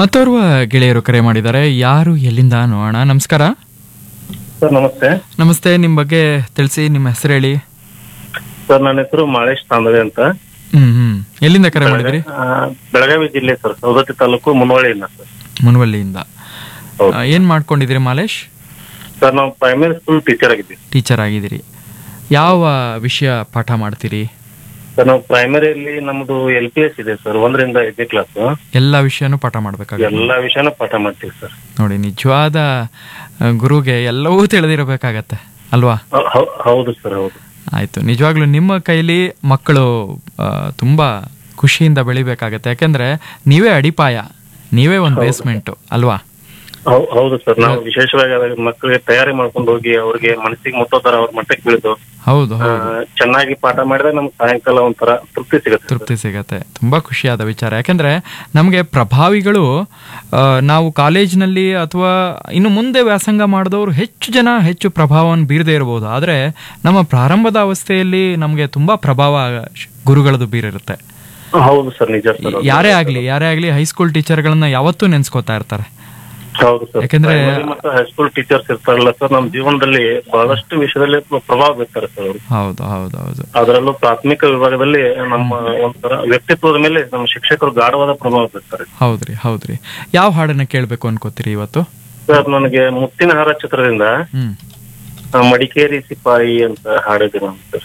ಮತ್ತೋರ್ವ ಗೆಳೆಯರು ಕರೆ ಮಾಡಿದ್ದಾರೆ ಯಾರು ಎಲ್ಲಿಂದ ನೋಡೋಣ ನಮಸ್ಕಾರ ಸರ್ ನಮಸ್ತೆ ನಮಸ್ತೆ ನಿಮ್ಮ ಬಗ್ಗೆ ತಿಳಿಸಿ ನಿಮ್ಮ ಹೆಸರು ಹೇಳಿ ಸರ್ ನನ್ನ ಹೆಸರು ಮಾಳೇಶ್ ತಾಂದವೆ ಅಂತ ಹ್ಮ್ ಹ್ಮ್ ಎಲ್ಲಿಂದ ಕರೆ ಮಾಡಿದ್ರಿ ಆ, ಬೆಳಗಾವಿ ಜಿಲ್ಲೆ ಸರ್ ಸೌದತ್ತಿ ತಾಲೂಕು ಮುನವಳ್ಳಿಯಿಂದ ಸರ್ ಮುನವಳ್ಳಿಯಿಂದ ಹೌದು. ಆ, ಏನ್ ಮಾಡ್ಕೊಂಡಿದ್ದೀರಿ ಮಾಲೇಶ್ ಸರ್ ನಾವು ಪ್ರೈಮರಿ ಸ್ಕೂಲ್ ಟೀಚರ್ ಆಗಿದ್ದೀವಿ ಟೀಚರ್ ಆಗಿದ್ದೀರಿ ಯಾವ ವಿಷಯ ಪಾಠ ಮಾಡ್ತೀರಿ ಸರ್ ನಾವು ಪ್ರೈಮರಿಯಲ್ಲಿ ನಮ್ದು ಎಲ್ ಪಿ ಎಸ್ ಇದೆ ಸರ್ ಒಂದರಿಂದ ಐದನೇ ಕ್ಲಾಸ್ ಎಲ್ಲ ವಿಷಯನೂ ಪಾಠ ಮಾಡ್ಬೇಕಾಗುತ್ತೆ ಎಲ್ಲಾ ವಿಷಯನೂ ಪಾಠ ಮಾಡ್ತೀವಿ ಸರ್ ನೋಡಿ ನಿಜವಾದ ಆ, ಗುರುಗೆ ಎಲ್ಲವೂ ತಿಳಿದಿರಬೇಕಾಗತ್ತೆ ಅಲ್ವಾ ಹೌ- ಹೌ- ಹೌದು ಸರ್ ಹೌದು ಆಯ್ತು ನಿಜವಾಗ್ಲೂ ನಿಮ್ಮ ಕೈಲಿ ಮಕ್ಕಳು ಆ, ತುಂಬಾ ಖುಷಿಯಿಂದ ಬೆಳಿಬೇಕಾಗತ್ತೆ ಯಾಕೆಂದ್ರೆ ನೀವೇ ಅಡಿಪಾಯ ನೀವೇ ಒಂದು ಬೇಸ್ಮೆಂಟು ಅಲ್ವಾ ಹೌ- ಹೌದು ಸರ್ ನಾವು ವಿಶೇಷವಾಗಿ ಅದ್ರ ಮಕ್ಕಳಿಗೆ ತಯಾರಿ ಮಾಡ್ಕೊಂಡು ಹೋಗಿ ಅವ್ರಿಗೆ ಮನಸ್ಸಿಗೆ ಮುಟ್ಟೋ ತರ ಅವ್ರ ಮಟ್ಟಕ್ಕೆ ಬೆಳೆದು ಹೌದು ಆ, ಹೌದು ಚೆನ್ನಾಗಿ ಪಾಠ ಮಾಡಿದ್ರೆ ನಮ್ಗೆ ಸಾಯಂಕಾಲ ಒಂಥರ ತೃಪ್ತಿ ಸಿಗುತ್ತೆ ಸರ್. ತೃಪ್ತಿ ಸಿಗತ್ತೆ ತುಂಬಾ ಖುಷಿಯಾದ ವಿಚಾರ ಯಾಕೆಂದ್ರೆ ನಮಗೆ ಪ್ರಭಾವಿಗಳು ಆ, ನಾವು ಕಾಲೇಜಿನಲ್ಲಿ ಅಥವಾ ಇನ್ನು ಮುಂದೆ ವ್ಯಾಸಂಗ ಮಾಡಿದವರು ಹೆಚ್ಚು ಜನ ಹೆಚ್ಚು ಪ್ರಭಾವವನ್ನು ಬೀರದೇ ಇರಬಹುದು ಆದರೆ ನಮ್ಮ ಪ್ರಾರಂಭದ ಅವಸ್ಥೆಯಲ್ಲಿ ನಮಗೆ ತುಂಬಾ ಪ್ರಭಾವ ಶ್- ಗುರುಗಳದ್ದು ಬೀರಿರುತ್ತೆ ಹೌದು ಸರ್ ನಿಜ ಸರ್ ಅದು. ಯಾರೇ ಆಗ್ಲಿ ಯಾರೇ ಆಗ್ಲಿ ಹೈಸ್ಕೂಲ್ ಟೀಚರ್ಗಳನ್ನ ಯಾವತ್ತೂ ನೆನ್ಸ್ಕೋತಾ ಇರ್ತಾರೆ ಹೌದು ಸರ್ ಯಾಕಂದ್ರೆ- ಪ್ರೈಮರಿ ಮತ್ತು ಹೈಸ್ಕೂಲ್ ಟೀಚರ್ಸ್ ಇರ್ತಾರಲ್ಲ ಸರ್ ನಮ್ಮ ಜೀವನದಲ್ಲಿ ಬಹಳಷ್ಟು ವಿಷಯದಲ್ಲಿ ಪ್ರಭಾವ ಬೀರ್ತಾರೆ ಸರ್ ಅವರು ಹೌದು ಹೌದು ಹೌದು ಅದರಲ್ಲೂ ಪ್ರಾಥಮಿಕ ವಿಭಾಗದಲ್ಲಿ ನಮ್ಮ ಒಂಥರ ವ್ಯಕ್ತಿತ್ವದ ಮೇಲೆ ನಮ್ಮ ಶಿಕ್ಷಕರು ಗಾಢವಾದ ಪ್ರಭಾವ ಬೀರ್ತಾರೆ ಹೌದ್ರಿ ಹೌದ್ರಿ ಯಾವ ಹಾಡನ್ನ ಕೇಳ್ಬೇಕು ಅನ್ಕೋತೀರಿ ಇವತ್ತು ಸರ್ ನನಗೆ ಮುತ್ತಿನ ಹಾರ ಚಿತ್ರದಿಂದ ಹ್ಮ್ ಆ, ಮಡಿಕೇರಿ ಸಿಪಾಯಿ ಅಂತ ಹಾಡಿದೆ ನಾನು ಸರ್